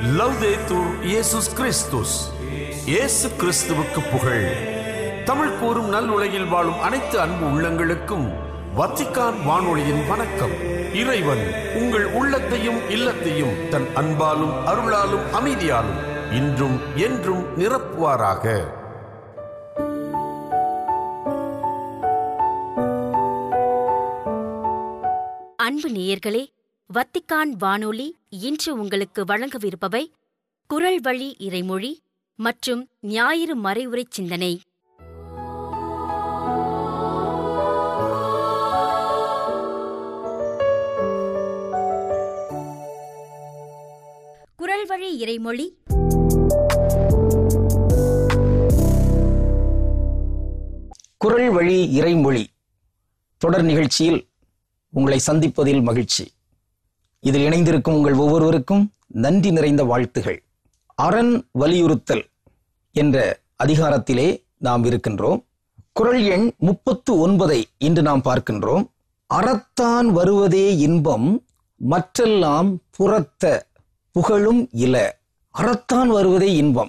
லவ்தேத்தூர் இயேசுஸ் கிறிஸ்துஸ் இயேசு கிறிஸ்துவுக்கு புகழ் தமிழ் கூறும் நல்லுலகில் வாழும் அனைத்து அன்பு உள்ளங்களுக்கும் வத்திக்கான் வானொலியின் வணக்கம் இறைவன் உங்கள் உள்ளத்தையும் இல்லத்தையும் தன் அன்பாலும் அருளாலும் அமைதியாலும் இன்றும் என்றும் நிரப்புவாராக அன்பு நேயர்களே வத்திக்கான் வானொலி இன்று உங்களுக்கு வழங்கவிருப்பவை குரல் வழி இறைமொழி மற்றும் ஞாயிறு மறைவுரை சிந்தனை குரல் வழி இறைமொழி குரல் வழி இறைமொழி தொடர் நிகழ்ச்சியில் உங்களை சந்திப்பதில் மகிழ்ச்சி இதில் இணைந்திருக்கும் உங்கள் ஒவ்வொருவருக்கும் நன்றி நிறைந்த வாழ்த்துகள் அரண் வலியுறுத்தல் என்ற அதிகாரத்திலே நாம் இருக்கின்றோம் குரல் எண் முப்பத்து ஒன்பதை இன்று நாம் பார்க்கின்றோம் அறத்தான் வருவதே இன்பம் மற்றெல்லாம் புறத்த புகழும் இல அறத்தான் வருவதே இன்பம்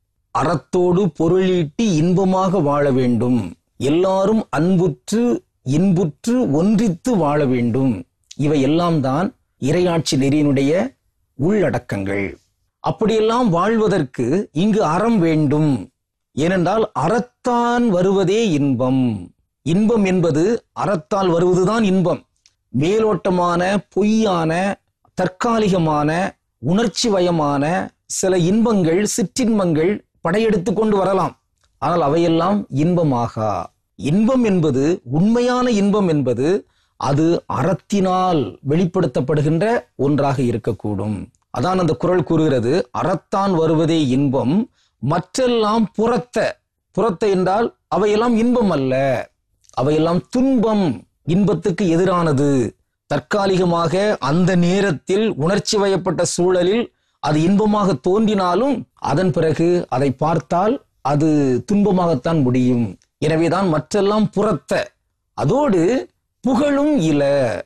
அறத்தோடு பொருளீட்டி இன்பமாக வாழ வேண்டும் எல்லாரும் அன்புற்று இன்புற்று ஒன்றித்து வாழ வேண்டும் இவை எல்லாம் தான் இரையாட்சி நெறியினுடைய உள்ளடக்கங்கள் அப்படியெல்லாம் வாழ்வதற்கு இங்கு அறம் வேண்டும் ஏனென்றால் அறத்தான் வருவதே இன்பம் இன்பம் என்பது அறத்தால் வருவதுதான் இன்பம் மேலோட்டமான பொய்யான தற்காலிகமான உணர்ச்சி வயமான சில இன்பங்கள் சிற்றின்பங்கள் படையெடுத்து கொண்டு வரலாம் ஆனால் அவையெல்லாம் இன்பமாகா இன்பம் என்பது உண்மையான இன்பம் என்பது அது அறத்தினால் வெளிப்படுத்தப்படுகின்ற ஒன்றாக இருக்கக்கூடும் அதான் அந்த குரல் கூறுகிறது அறத்தான் வருவதே இன்பம் மற்றெல்லாம் புறத்த புறத்த என்றால் அவையெல்லாம் இன்பம் அல்ல அவையெல்லாம் துன்பம் இன்பத்துக்கு எதிரானது தற்காலிகமாக அந்த நேரத்தில் உணர்ச்சி வயப்பட்ட சூழலில் அது இன்பமாக தோன்றினாலும் அதன் பிறகு அதை பார்த்தால் அது துன்பமாகத்தான் முடியும் எனவேதான் மற்றெல்லாம் புறத்த அதோடு புகழும் இல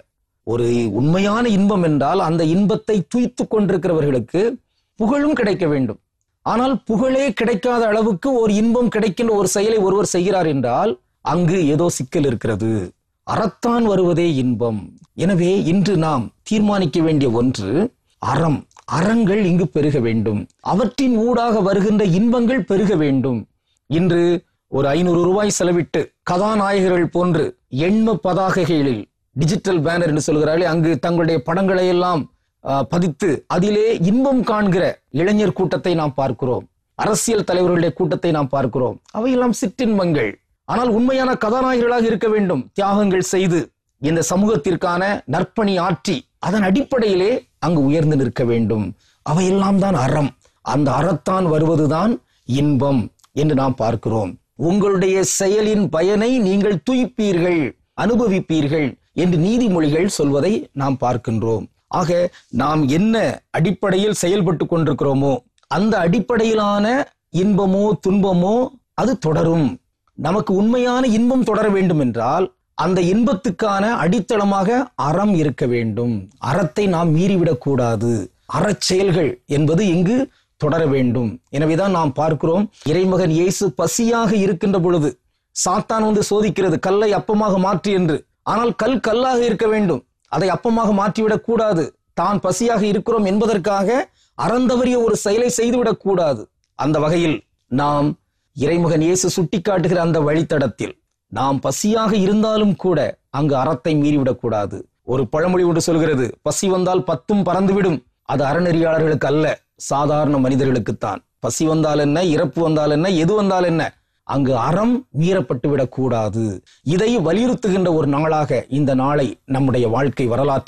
ஒரு உண்மையான இன்பம் என்றால் அந்த இன்பத்தை துய்த்து கொண்டிருக்கிறவர்களுக்கு புகழும் கிடைக்க வேண்டும் ஆனால் புகழே கிடைக்காத அளவுக்கு ஒரு இன்பம் கிடைக்கின்ற ஒரு செயலை ஒருவர் செய்கிறார் என்றால் அங்கு ஏதோ சிக்கல் இருக்கிறது அறத்தான் வருவதே இன்பம் எனவே இன்று நாம் தீர்மானிக்க வேண்டிய ஒன்று அறம் அறங்கள் இங்கு பெருக வேண்டும் அவற்றின் ஊடாக வருகின்ற இன்பங்கள் பெருக வேண்டும் இன்று ஒரு ஐநூறு ரூபாய் செலவிட்டு கதாநாயகர்கள் போன்று எண்ம பதாகைகளில் டிஜிட்டல் பேனர் என்று சொல்கிறார்களே அங்கு தங்களுடைய படங்களை எல்லாம் ஆஹ், பதித்து அதிலே இன்பம் காண்கிற இளைஞர் கூட்டத்தை நாம் பார்க்கிறோம் அரசியல் தலைவர்களுடைய கூட்டத்தை நாம் பார்க்கிறோம் அவையெல்லாம் சிற்றின்பங்கள் ஆனால் உண்மையான கதாநாயகர்களாக இருக்க வேண்டும் தியாகங்கள் செய்து இந்த சமூகத்திற்கான நற்பணி ஆற்றி அதன் அடிப்படையிலே அங்கு உயர்ந்து நிற்க வேண்டும் அவையெல்லாம் தான் அறம் அந்த அறத்தான் வருவதுதான் இன்பம் என்று நாம் பார்க்கிறோம் உங்களுடைய செயலின் பயனை நீங்கள் துய்ப்பீர்கள் அனுபவிப்பீர்கள் என்று நீதிமொழிகள் சொல்வதை நாம் பார்க்கின்றோம் ஆக நாம் என்ன அடிப்படையில் செயல்பட்டு கொண்டிருக்கிறோமோ அந்த அடிப்படையிலான இன்பமோ துன்பமோ அது தொடரும் நமக்கு உண்மையான இன்பம் தொடர வேண்டும் என்றால் அந்த இன்பத்துக்கான அடித்தளமாக அறம் இருக்க வேண்டும் அறத்தை நாம் மீறிவிடக் கூடாது அறச்செயல்கள் என்பது இங்கு தொடர வேண்டும் எனவேதான் நாம் பார்க்கிறோம் இறைமகன் இயேசு பசியாக இருக்கின்ற பொழுது சாத்தான் வந்து சோதிக்கிறது கல்லை அப்பமாக மாற்றி என்று ஆனால் கல் கல்லாக இருக்க வேண்டும் அதை அப்பமாக மாற்றிவிடக் கூடாது தான் பசியாக இருக்கிறோம் என்பதற்காக அறந்தவறிய ஒரு செயலை செய்துவிடக் கூடாது அந்த வகையில் நாம் இறைமகன் இயேசு சுட்டிக்காட்டுகிற அந்த வழித்தடத்தில் நாம் பசியாக இருந்தாலும் கூட அங்கு அறத்தை மீறிவிடக் கூடாது ஒரு பழமொழி ஒன்று சொல்கிறது பசி வந்தால் பத்தும் பறந்துவிடும் அது அறநெறியாளர்களுக்கு அல்ல சாதாரண மனிதர்களுக்குத்தான் பசி வந்தால் என்ன இறப்பு வந்தால் என்ன எது வந்தால் என்ன அங்கு அறம் மீறப்பட்டு விடக்கூடாது இதை வலியுறுத்துகின்ற ஒரு நாளாக இந்த நாளை நம்முடைய வாழ்க்கை வரலாற்றில்